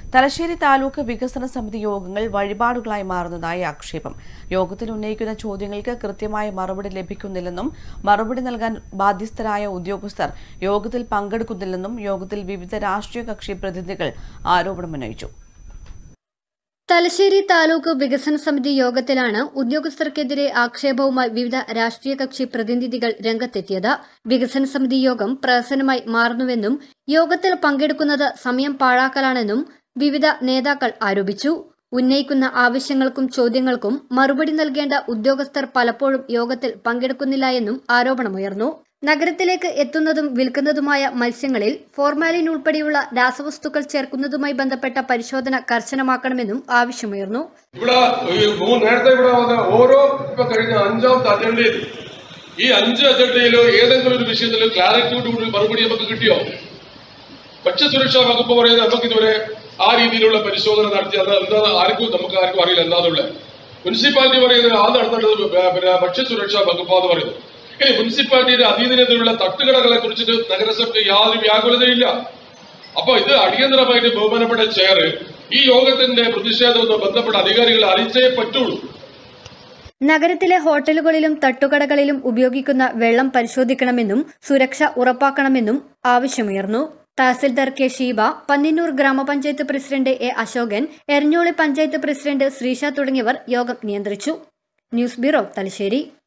തലശ്ശേരി താലൂക്ക് വികസന സമിതി യോഗങ്ങൾ വഴിപാടുകളായി മാറുന്നതായി ആക്ഷേപം യോഗത്തിൽ ഉന്നയിക്കുന്ന ചോദ്യങ്ങൾക്ക് കൃത്യമായ മറുപടി ലഭിക്കുന്നില്ലെന്നും മറുപടി നൽകാൻ ബാധ്യസ്ഥരായ ഉദ്യോഗസ്ഥർ യോഗത്തിൽ പങ്കെടുക്കുന്നില്ലെന്നും യോഗത്തിൽ വിവിധ രാഷ്ട്രീയ കക്ഷി പ്രതിനിധികൾ ആരോപണമുന്നയിച്ചു തലശ്ശേരി താലൂക്ക് വികസന സമിതി യോഗത്തിലാണ് ഉദ്യോഗസ്ഥർക്കെതിരെ ആക്ഷേപവുമായി വിവിധ രാഷ്ട്രീയ കക്ഷി പ്രതിനിധികൾ രംഗത്തെത്തിയത് വികസന സമിതി യോഗം പ്രഹസനമായി മാറുന്നുവെന്നും യോഗത്തിൽ പങ്കെടുക്കുന്നത് സമയം പാഴാക്കലാണെന്നും വിവിധ നേതാക്കൾ ആരോപിച്ചു ഉന്നയിക്കുന്ന ആവശ്യങ്ങൾക്കും ചോദ്യങ്ങൾക്കും മറുപടി നൽകേണ്ട ഉദ്യോഗസ്ഥർ പലപ്പോഴും യോഗത്തിൽ പങ്കെടുക്കുന്നില്ല എന്നും ആരോപണമുയർന്നു നഗരത്തിലേക്ക് എത്തുന്നതും വിൽക്കുന്നതുമായ മത്സ്യങ്ങളിൽ ഫോർമാലിൻ ഉൾപ്പെടെയുള്ള രാസവസ്തുക്കൾ ചേർക്കുന്നതുമായി ബന്ധപ്പെട്ട പരിശോധന കർശനമാക്കണമെന്നും ആവശ്യമുയർന്നു ഇവിടെ ഈ മൂ- നേരത്തെ ഇവിടെ വന്ന ഓരോ ഇപ്പൊ കഴിഞ്ഞ അഞ്ചാമത്തെ അജണ്ടയിൽ ഈ അഞ്ച് അജണ്ടയിലോ ഏതെങ്കിലും ഒരു വിഷയത്തിൽ ക്ലാരിറ്റിയോട് കൂടി മറുപടി നമുക്ക് കിട്ടിയോ ഭക്ഷ്യസുരക്ഷാ വകുപ്പ് പറയുന്നത് നമുക്ക് ഇതുവരെ ആ രീതിയിലുള്ള പരിശോധന നടത്തി അത് എന്താ ആർക്കും നമുക്ക് ആർക്കും അറിയില്ല എന്താന്നുള്ളത് മുനിസിപ്പാലിറ്റി പറയുന്നത് ആ നടത്തേണ്ടത് ബ- പിന്നെ ഭക്ഷ്യസുരക്ഷാ വകുപ്പാന്ന് പറയുന്നത് ഇനി മുനിസിപ്പാലിറ്റിയുടെ അധീനതയിലുള്ള തട്ടുകടകളെ കുറിച്ചിട്ട് നഗരസഭയ്ക്ക് യാതൊരു വ്യാകുലതയില്ല അപ്പൊ ഇത് അടിയന്തരമായിട്ട് ബഹുമാനപ്പെട്ട ചെയർ ഈ യോഗത്തിന്റെ പ്രതിഷേധവുമായി ബന്ധപ്പെട്ട അധികാരികളെ അറിയിച്ചേ പറ്റുള്ളൂ നഗരത്തിലെ ഹോട്ടലുകളിലും തട്ടുകടകളിലും ഉപയോഗിക്കുന്ന വെള്ളം പരിശോധിക്കണമെന്നും സുരക്ഷ ഉറപ്പാക്കണമെന്നും ആവശ്യമുയർന്നു തഹസിൽദാർ കെ ഷീബ പന്നിന്നൂർ ഗ്രാമപഞ്ചായത്ത് president A Ashokan Eranholi panchayat president Sreesha തുടങ്ങിയവർ യോഗം നിയന്ത്രിച്ചു ന്യൂസ് ബ്യൂറോ തലശ്ശേരി